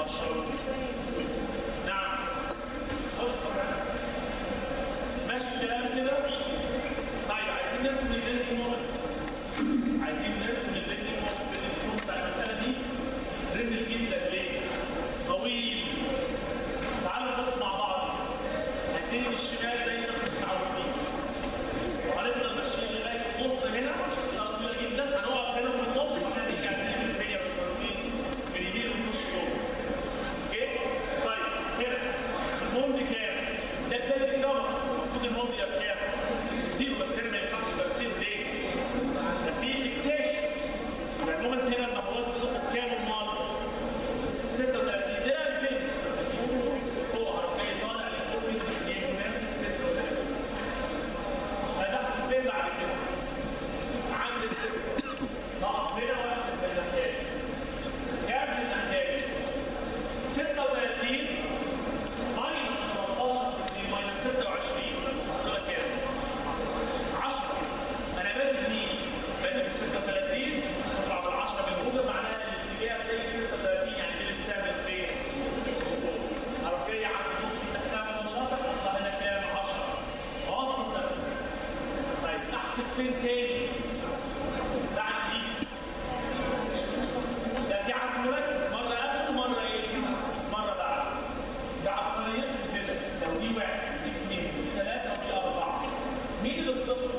12 نعم خش سمعش الكلام كده طيب عايزين نرسم البيلدينج موديل عايزين نرسم البيلدينج موديل بتاع المساله دي رزل جدا ليه؟ طويل تعالوا نبص مع بعض هنبتدي من الشمال زي ما احنا متعودين وهنفضل ماشيين لغايه النص هنا مسافه طويله جدا هنقف هنا في النص وهنرجع نعمل فيا يا باشمهندسين من يمين ونخش جوه اوكي؟ طيب هنا الموند كام؟ ده البيلدينج كفر المفروض الموند يبقى بكام؟ زيرو بس هنا ما ينفعش يبقى زيرو ليه؟ ده في فيكسيشن يبقى المومنت هنا ما هوش بصفه كام امال؟ 36 ده 2000 فوق هتلاقي طالع لفوق كده بس جاي مناسب 36 هتحسب فين بعد كده؟ عند الست نقف هنا واحسب من الناحيه كام من الناحيه؟ 36 ماينس 13 ماينس 26 محصله كام؟ 10 انا بادئ منين؟ بادئ بال 36 تطلع بال 10 بالموجب معناها ان الاتجاه زي 36 يعني دي السهم فين؟ اروح جاي على النص تحتها نشاطك اطلع هنا كام؟ 10 واصل طيب احسب فين تاني؟ بعد دي ده في عزم مركز مره قبل ومره ايه؟ مره بعد ده عبقريه كده لو دي واحد دي اثنين دي ثلاثه ودي اربعه مين اللي بصفر؟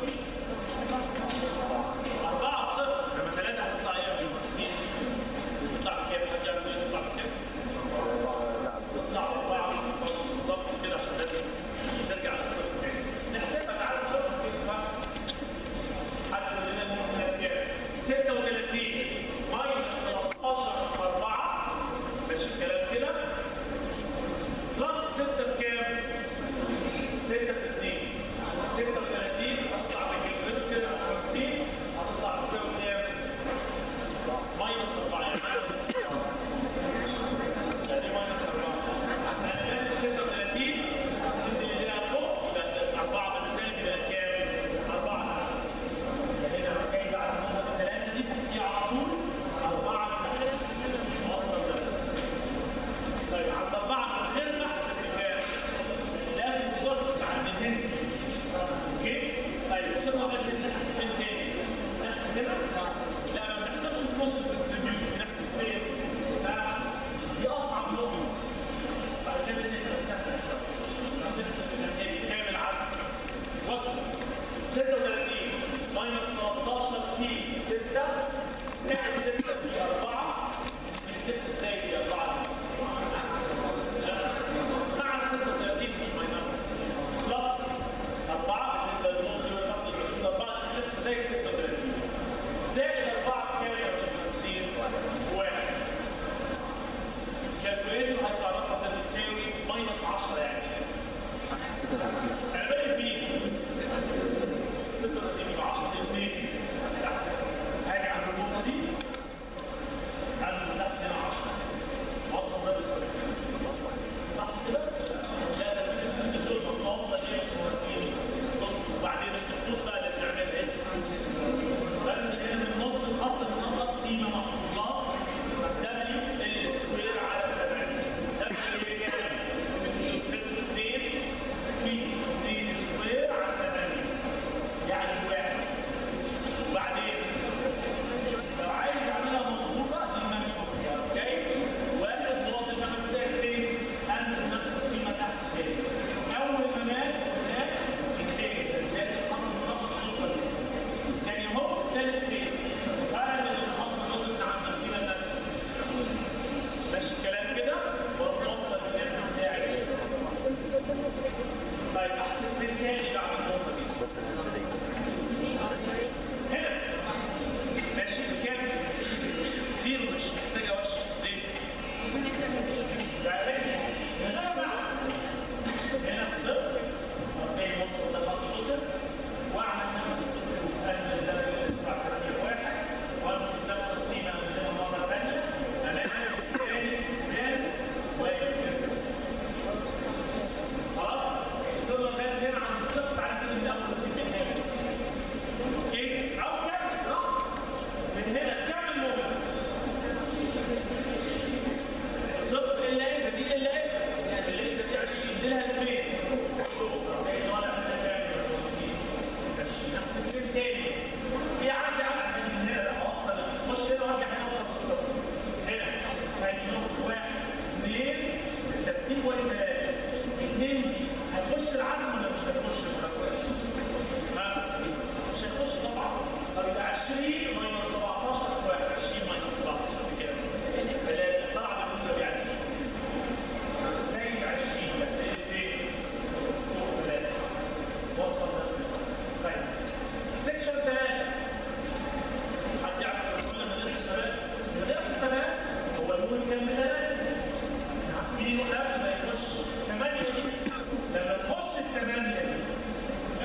أربعة بصفر لما ثلاثة هتطلع إيه يا باشمهندسين؟ تطلع بكام؟ حد يعرف إيه تطلع بكام؟ تطلع أربعة بالظبط كده عشان لازم ترجع للصفر تاني. نحسبها تعالى نشوفها كده بقى. 2 باي 3 2 دي هتخش العدد ولا مش هتخش؟ ها؟ مش هتخش طبعا طب يبقى 20 ماينس 17 في 1 20 ماينس 17 بكام؟ 3 طلع بالموجب يعني زي 20 هتلاقي فين؟ فوق 3 وصل ده طيب سكشن 3 حد يعرف كل من غير حسابات؟ من غير حسابات هو المول كام بثلاثة؟ عارفين انه قبل ما يخش 8 دي لما تخش الثمانية دي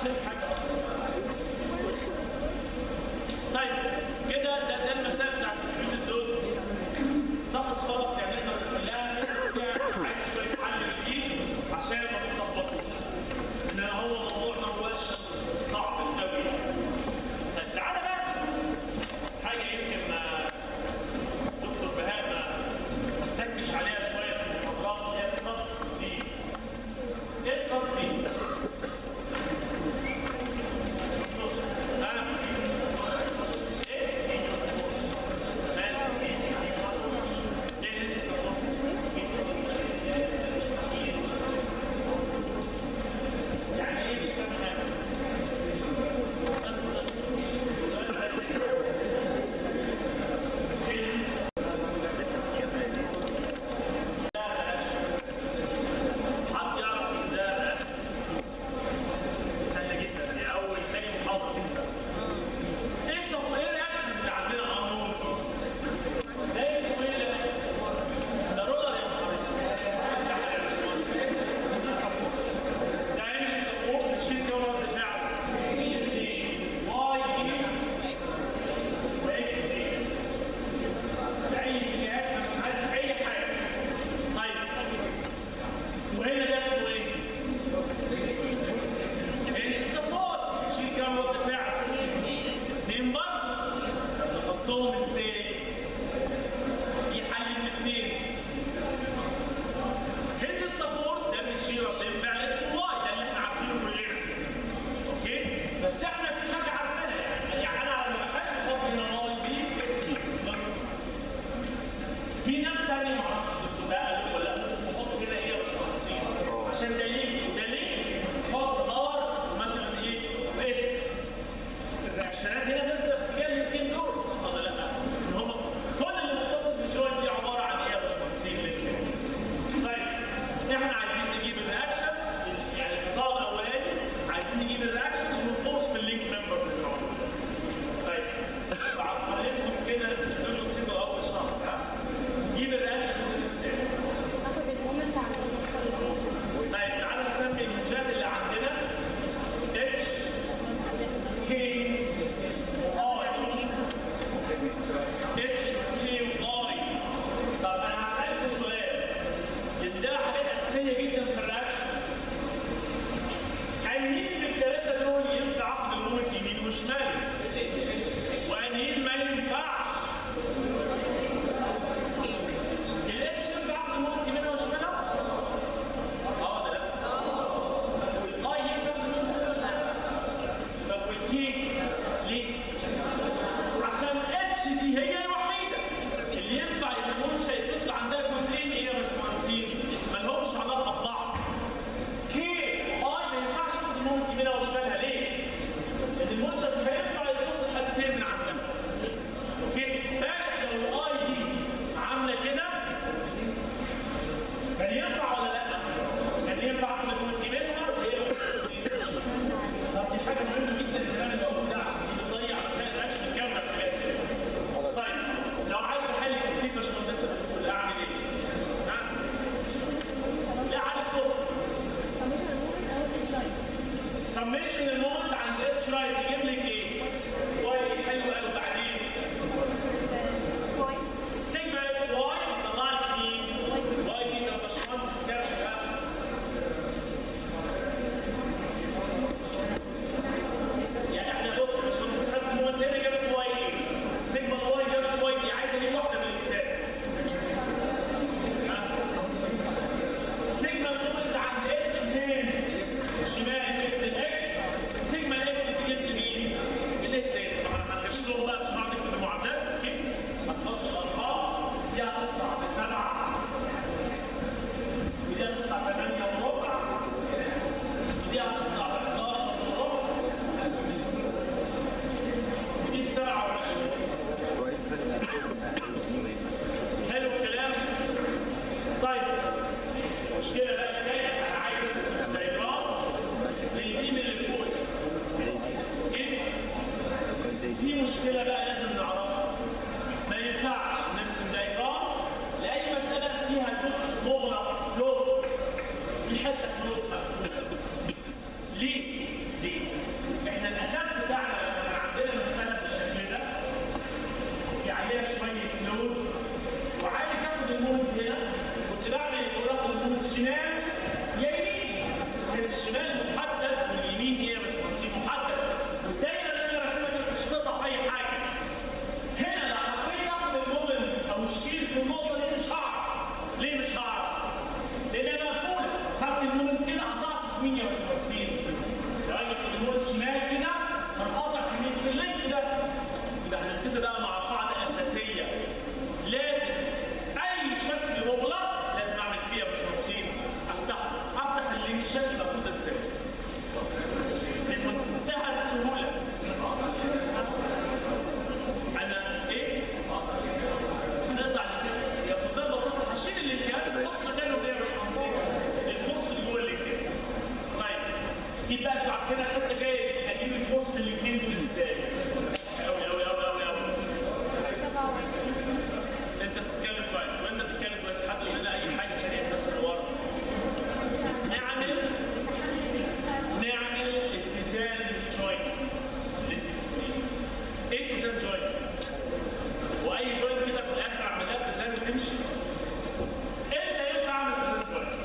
شايف حاجه اصلا طيب كده ده ده المسائل بتاعت التسويق دول ضغط خلاص يعني نقدر نحلها بس فيها عايز شويه حل جديد عشان ما تتلخبطوش ان هو موضوع ما هوش صعب قوي طيب تعالى بقى نشوف حاجه يمكن ما دكتور بهاء ما تكش عليها شويه في المحاضرات هي القصد دي ايه القصد دي؟ يعني ايه مش فاهم حاجه اصبر اصبر حد يعرف ان ده سهله جدا دي اول تاني محاضره ايه اسمه ايه الاكشن اللي عندنا قانون ده اسمه ايه ده؟ ده رولر يا نهار اسود. ده عندي سبورت الشيت كفر بتاعه واي دي واكس دي اي اتجاهات أنا مش عارف اي حاجه طيب وهنا ده اسمه ايه؟ السبورت شيت كفر بتاعه من بره نحطهم ازاي؟ في حل من الاثنين هيد السبورت ده بيشير بينفع اكس وواي ده اللي احنا عارفينه كلنا اوكي بس احنا في حاجه عارفينها يعني يعني انا لما بحب احط هنا واي بي اكس بس في ناس ثانيه ما اعرفش كنتوا بقى ولا ممكن تحط هنا ايه يا باشمهندسين عشان ده لينك وده لينك حط ار مثلا ايه اس الرياكشنات هنا نازله في اتجاه يمكن دول صح ولا لا؟ ان هم كل اللي متصل بالجوينت دي عباره عن ايه يا باشمهندسين لينك طيب احنا عايزين نجيب الرياكشنز يعني في الطلب الاولاني عايزين نجيب الرياكشنز والفورس في اللينك ممبرز اللي موجوده طيب بعد طريقتكم كده انتوا نسيتوا اول شهر ها نجيب الرياكشنز ازاي؟ اخد المومنت عند النقطه اللي بين طيب تعالوا نسمي الموجات اللي عندنا اتش كي اي اتش كي واي طب انا هسالكم سؤال ان ده حاجات اساسيه جدا في الرياكشن انهين من الثلاثه دول ينفع اخد المومنت يمين وشمال وانهين ما ينفعش الاتش ينفع اخد المومنت يمين وشمال اه ولا لا والاي ينفع اخد المومنت يمين وشمال طب والكي ليه عشان اتش دي هي الوحيده اللي ينفع ان المنشا يتصل عندها جزئين ايه يا باشمهندسين ما لهمش علاقه ببعض كي اي ما ينفعش اخد المومنت يمينها وشمالها ليه؟ لان المنشا مش هينفع يتصل حاجتين من عندها اوكي بالك لو الاي دي عامله كده كان ينفع ولا لا؟ كان ينفع اخد المومنت يمينها ولا ايه يا باشمهندسين؟ طب دي حاجه مهمه جدا الكلام اللي بقوله ده عشان دي بتضيع مسائل الاكشن الكامله في الحاجات دي. طيب لو عايز احل تكتيك باشمهندس بتقول اعمل ايه؟ ها؟ لا عارف صوت سميشن المومنت او الاشرايت سميشن المومنت عند اتش رايت يجيب لك ايه؟ واي حلو قوي وبعدين كويس سيجما اف واي طلع لك مين؟ واي دي ده باشمهندس كام بقى؟ يعني احنا بص مش هنتخيل المومنت هنا جابت واي ايه؟ سيجما الواي جابت واي دي عايزه اجيب واحده من الاجسام. ها؟ سيجما المومنت عند اتش فين؟ شمال جبت الاكس سيجما الاكس دي جبت مين؟ اللي هو الشمال كده هنقطع في مين في اللينك ده يبقى هنتفق بقى مع قاعده اساسيه لازم اي شكل مغلق لازم اعمل فيها مش مهندسين افتحه افتح اللي الشكل المفروض ازاي بمنتهى السهوله انا ايه نقطع يا بكل بساطه هشيل اللينكات واحط مكانه ايه يا باشمهندسين الفورس اللي جوه اللينكات طيب دي بقى انتوا عارفين الحته جايه اجيب الفورس من الاثنين دول ازاي قوي قوي قوي قوي قوي 27 انت بتتكلم كويس وانت بتتكلم كويس حد يقول لنا اي حاجه ثانيه بس اللي ورا نعمل نعمل اتزان جوينت ايه اتزان جوينت؟ واي جوينت كده في الاخر اعملها اتزان وتمشي امتى ينفع اعمل اتزان جوينت؟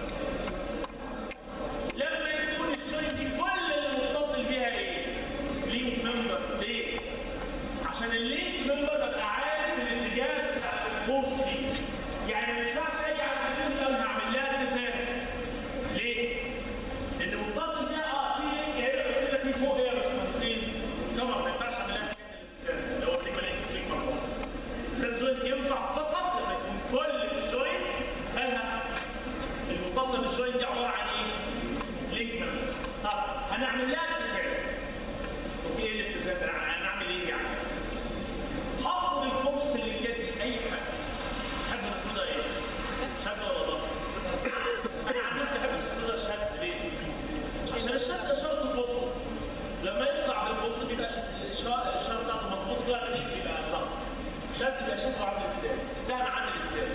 لما يكون الجوينت دي كل اللي متصل بيها ايه؟ لينك ممبرز ليه؟ عشان اللينك ممبر ببقى عارف الاتجاه بتاع الفورس دي يعني ما ينفعش اجي على الجوينت انا هعمل لها اتزان ليه؟ لان متصل بيها اه في لينك هنا بس هنا في فوق ايه يا باشمهندسين؟ طبعا ما ينفعش اعمل لها الاتزان اللي هو سيجما اكس وسيجما واي ده الجوينت ينفع فقط لما يكون كل الجوينت مالها المتصل بالجوينت دي عباره عن ايه؟ لينك ممبر طب هنعمل لها اتزان اوكي ايه الاتزان ده؟ هنعمل ايه يعني؟ حفظ الفرص اللي كانت دي اي حاجه حد المفروض ايه؟ شد ولا ضغط؟ انا عن نفسي احب استخدم الشد ليه؟ عشان الشد ده شرط البوست لما يطلع بالبوست بيبقى الاشاره الاشاره بتاعته مظبوطه كده بعدين يبقى ضغط شد بيبقى شكله عامل ازاي؟ السهم عامل ازاي؟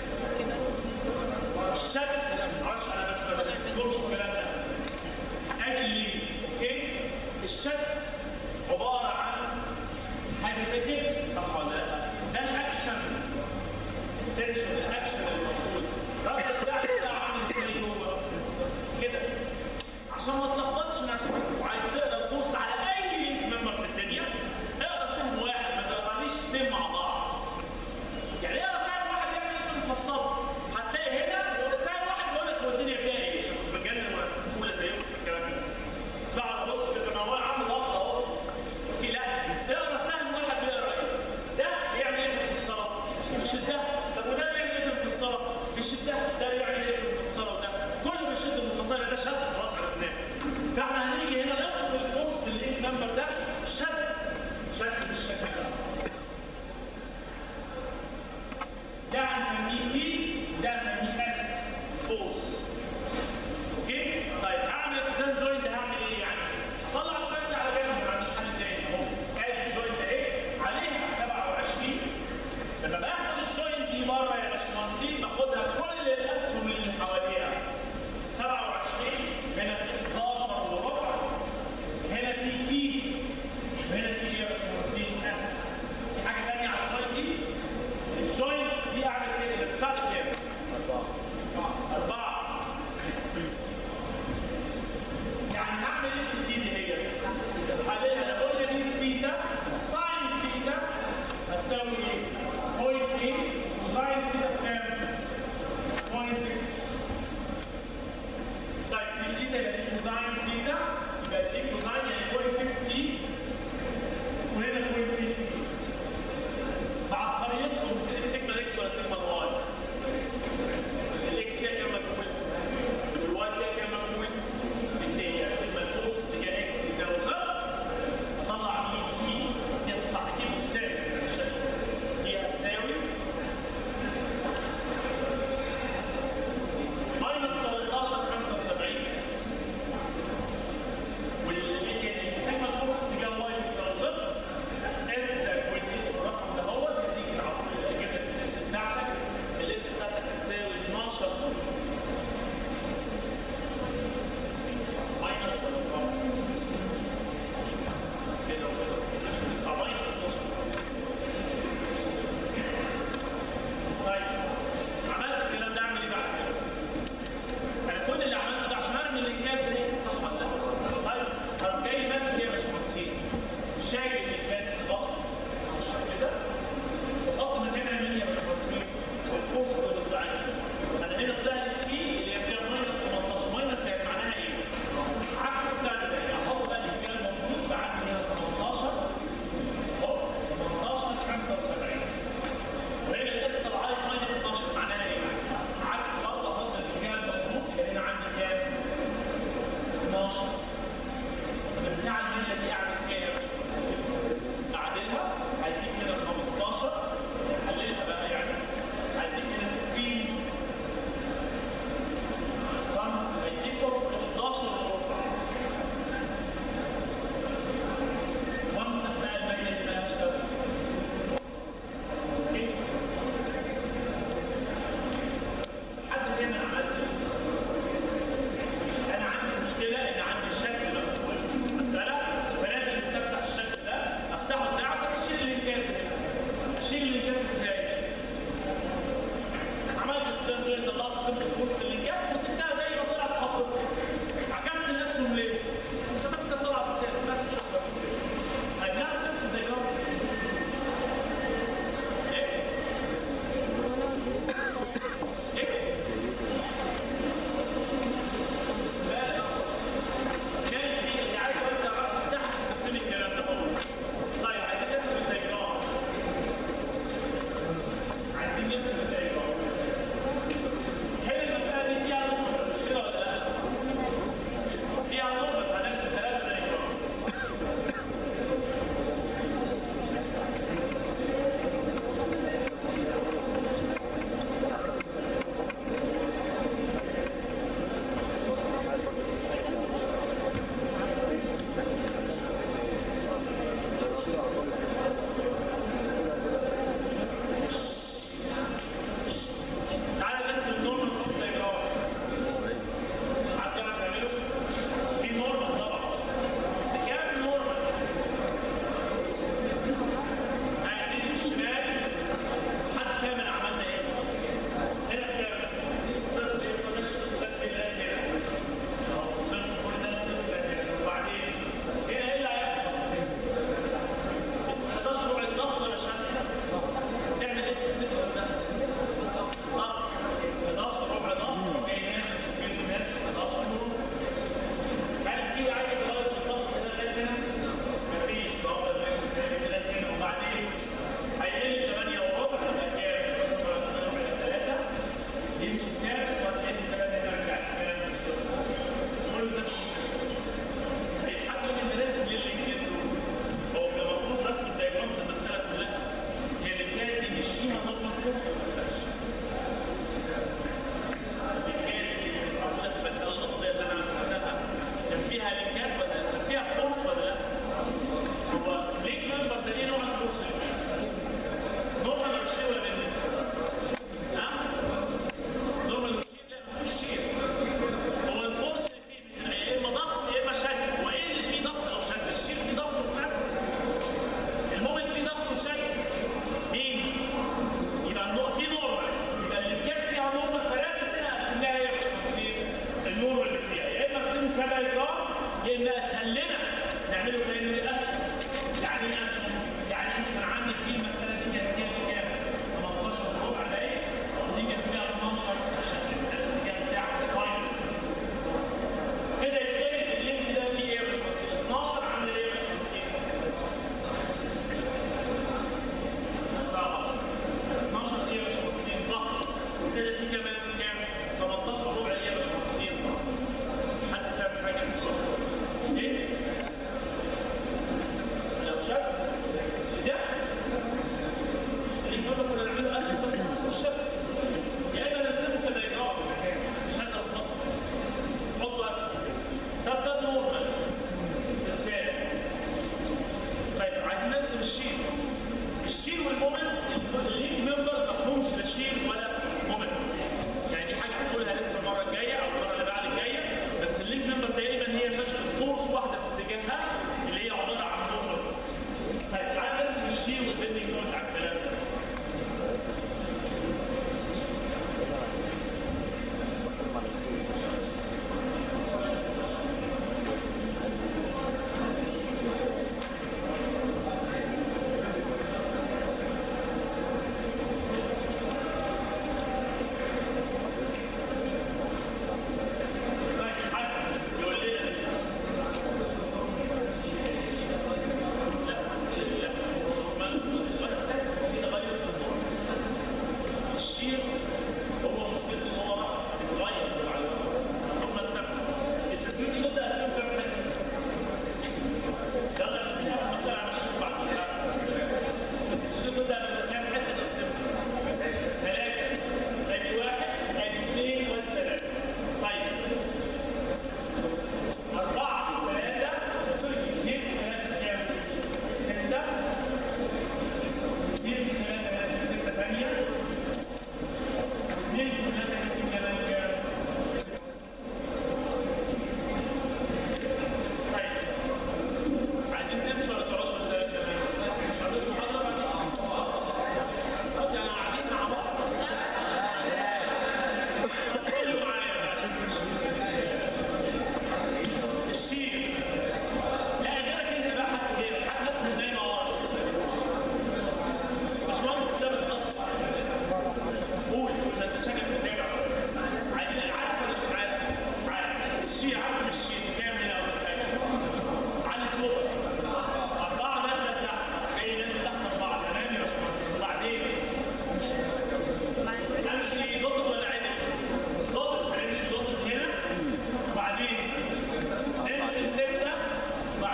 الشد معرفش انا بس ما بذكرش الكلام ده ادي اللي اوكي الشد عباره عن حاجه زي كده صح ولا لا؟ ده الاكشن تنشن الاكشن المفروض رد الفعل بتاعه عامل ازاي جوه كده عشان ما تلخبطش نفسك وعايز تقدر توصل على اي لينك ممبر في الدنيا اقرا سهم واحد ما تقراليش اثنين مع بعض يعني اقرا سهم واحد يعمل ايه في المفصل هتلاقي هنا سهم واحد يقول لك هو الدنيا فيها ايه عشان كنت بتجنن وانا في اولى زيكم في الكلام ده بقعد ابص كده ما هو عامل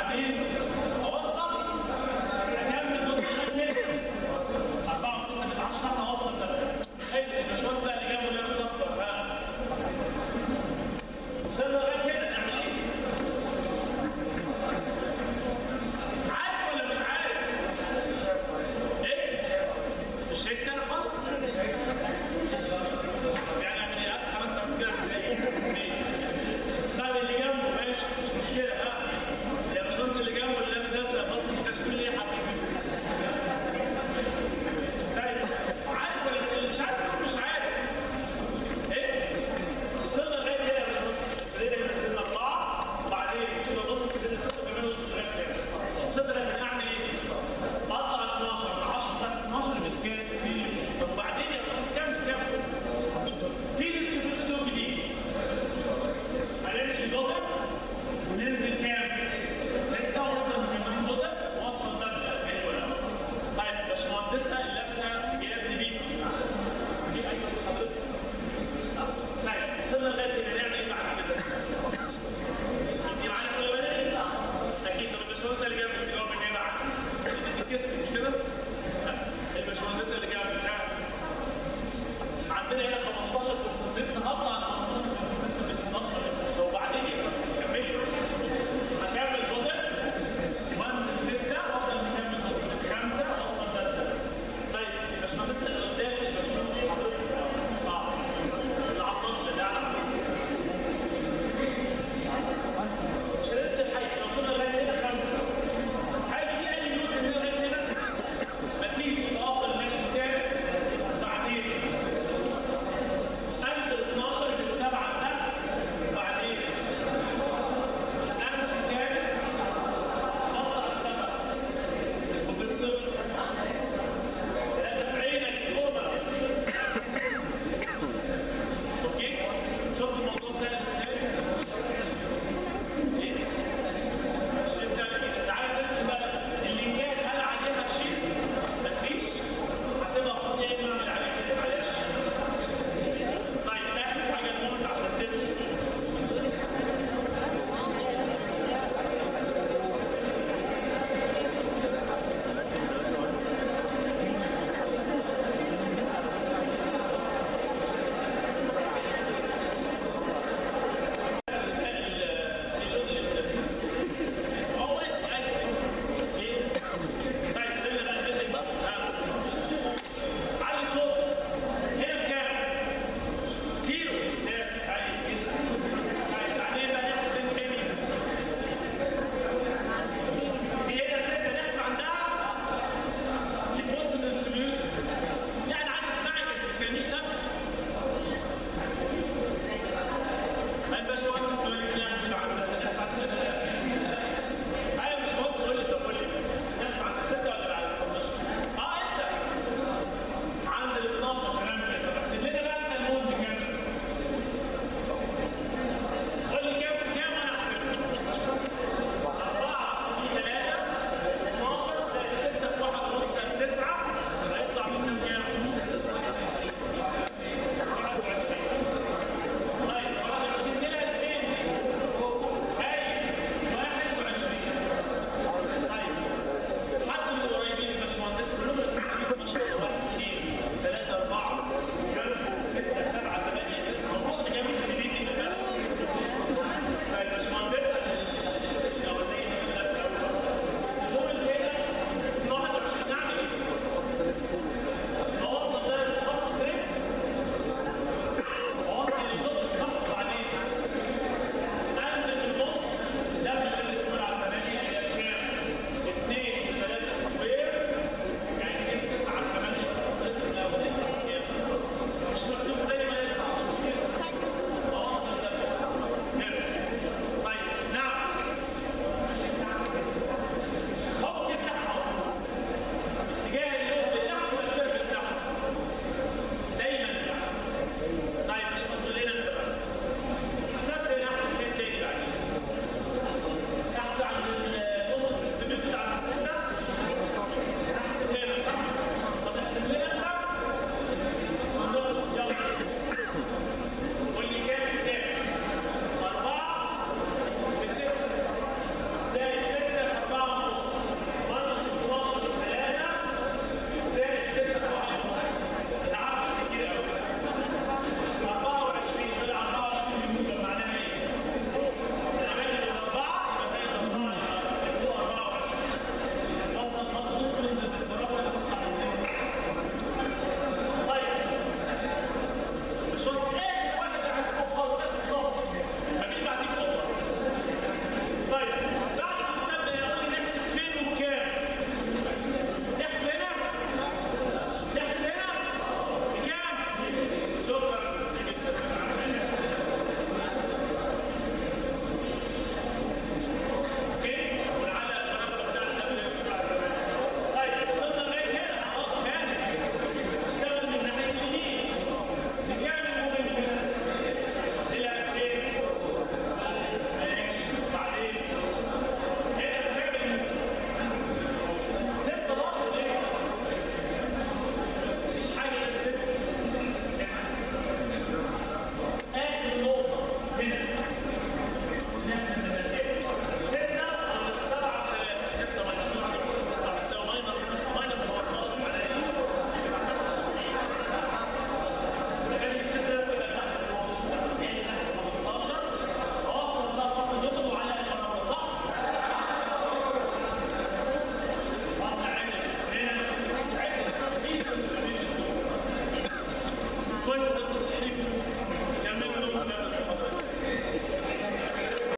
عن ايه؟